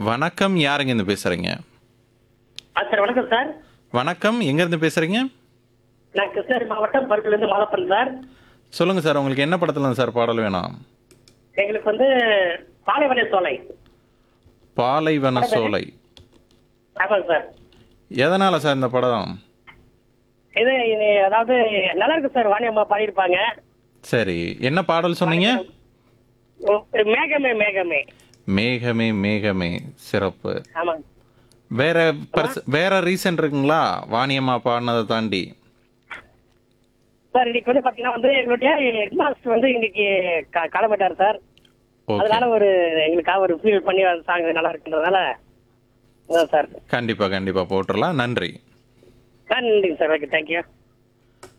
வணக்கம் யாருங்க இருந்து பேசுறீங்க ஆ சார் வணக்கம் சார் வணக்கம் எங்க இருந்து பேசுறீங்க நான் கிருஷ்ணகிரி மாவட்டம் பருப்பிலிருந்து மாலப்பன் சார் சொல்லுங்க சார் உங்களுக்கு என்ன படத்துல இருந்து சார் பாடல் வேணும் எங்களுக்கு வந்து பாலைவன சோலை பாலைவன சோலை ஆமாங்க சார் எதனால சார் இந்த படம் இது இது அதாவது நல்லா இருக்கு சார் வாணி அம்மா பாடியிருப்பாங்க சரி என்ன பாடல் சொன்னீங்க உம், மேகமே மேகமே மேகமே மேகமே சிறப்பு ஆமாங்க வேற பர்ஸ் வேற ரீசன் இருக்குங்களா வாணியம்மா பாடினதை தாண்டி சார் இன்னைக்கு வந்து பாத்தீங்கன்னா வந்து எங்களுடைய ஹெட் மாஸ்டர் வந்து இன்னைக்கு க- கிளம்பிட்டார் சார் ஓகே அதனால ஒரு எங்களுக்காக ஒரு ஃபீல் பண்ணி சாங் நல்லா இருக்குன்றதுனால அதான் சார் கண்டிப்பா கண்டிப்பா போட்டுடலாம் நன்றி நன்றிங்க சார் ஓகே தேங்க்யூ